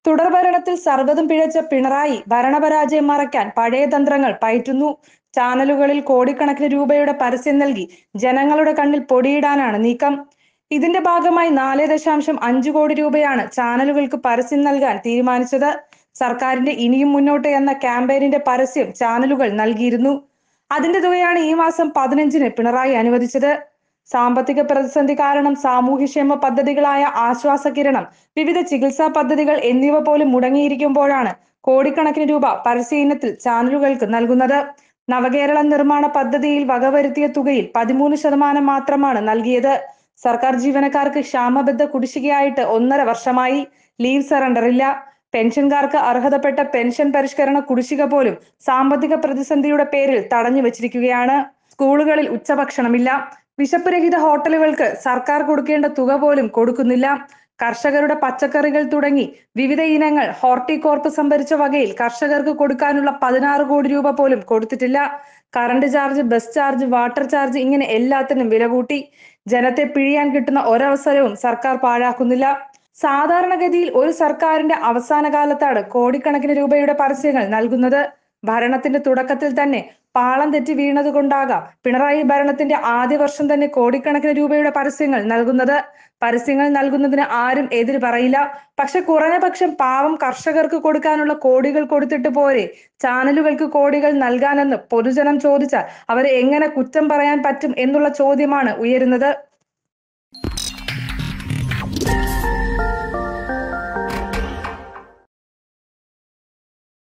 തുടർഭരണത്തിൽ സർവ്വതും പിഴച്ച പിണറായി ഭരണപരാജയം മറയ്ക്കാൻ പഴയ തന്ത്രങ്ങൾ പയറ്റുന്നു ചാനലുകളിൽ കോടിക്കണക്കിന് രൂപയുടെ പരസ്യം നൽകി ജനങ്ങളുടെ കണ്ണിൽ പൊടിയിടാനാണ് നീക്കം ഇതിന്റെ ഭാഗമായി നാല് ദശാംശം അഞ്ചു കോടി രൂപയാണ് ചാനലുകൾക്ക് പരസ്യം നൽകാൻ തീരുമാനിച്ചത് സർക്കാരിന്റെ ഇനിയും മുന്നോട്ട് എന്ന ക്യാമ്പയിനിന്റെ പരസ്യം ചാനലുകൾ നൽകിയിരുന്നു അതിന്റെ തുകയാണ് ഈ മാസം പതിനഞ്ചിന് പിണറായി അനുവദിച്ചത് സാമ്പത്തിക പ്രതിസന്ധി കാരണം സാമൂഹ്യക്ഷേമ പദ്ധതികളായ ആശ്വാസ കിരണം വിവിധ ചികിത്സാ പദ്ധതികൾ എന്നിവ പോലും മുടങ്ങിയിരിക്കുമ്പോഴാണ് കോടിക്കണക്കിന് രൂപ പരസ്യ ഇനത്തിൽ ചാനലുകൾക്ക് നൽകുന്നത് നവകേരള നിർമ്മാണ പദ്ധതിയിൽ വകവരുത്തിയ തുകയിൽ പതിമൂന്ന് ശതമാനം മാത്രമാണ് നൽകിയത് സർക്കാർ ജീവനക്കാർക്ക് ക്ഷാമബദ്ധ കുടിശ്ശികയായിട്ട് ഒന്നര വർഷമായി ലീവ് സറണ്ടർ ഇല്ല പെൻഷൻകാർക്ക് അർഹതപ്പെട്ട പെൻഷൻ പരിഷ്കരണ കുടിശ്ശിക പോലും സാമ്പത്തിക പ്രതിസന്ധിയുടെ പേരിൽ തടഞ്ഞു വച്ചിരിക്കുകയാണ് സ്കൂളുകളിൽ ഉച്ചഭക്ഷണമില്ല വിശപ്പ് രഹിത ഹോട്ടലുകൾക്ക് സർക്കാർ കൊടുക്കേണ്ട തുക പോലും കൊടുക്കുന്നില്ല കർഷകരുടെ പച്ചക്കറികൾ തുടങ്ങി വിവിധ ഇനങ്ങൾ ഹോർട്ടികോർപ്പ് സംഭരിച്ച വകയിൽ കർഷകർക്ക് കൊടുക്കാനുള്ള പതിനാറ് കോടി രൂപ പോലും കൊടുത്തിട്ടില്ല current charge bus charge water charge ഇങ്ങനെ എല്ലാത്തിനും വില കൂട്ടി ജനത്തെ പിഴിയാൻ കിട്ടുന്ന ഒരവസരവും സർക്കാർ പാഴാക്കുന്നില്ല സാധാരണഗതിയിൽ ഒരു സർക്കാരിന്റെ അവസാന കാലത്താണ് കോടിക്കണക്കിന് രൂപയുടെ പരസ്യങ്ങൾ നൽകുന്നത് ഭരണത്തിന്റെ തുടക്കത്തിൽ തന്നെ പാളം തെറ്റി വീണത് കൊണ്ടാകാം പിണറായി ഭരണത്തിന്റെ ആദ്യ വർഷം തന്നെ കോടിക്കണക്കിന് രൂപയുടെ പരസ്യങ്ങൾ നൽകുന്നത് പരസ്യങ്ങൾ നൽകുന്നതിന് ആരും എതിര് പറയില്ല പക്ഷെ കുറഞ്ഞ പക്ഷം പാവം കർഷകർക്ക് കൊടുക്കാനുള്ള കോടികൾ കൊടുത്തിട്ട് പോരെ ചാനലുകൾക്ക് കോടികൾ നൽകാനെന്ന് പൊതുജനം ചോദിച്ചാൽ അവരെ എങ്ങനെ കുറ്റം പറയാൻ പറ്റും എന്നുള്ള ചോദ്യമാണ് ഉയരുന്നത്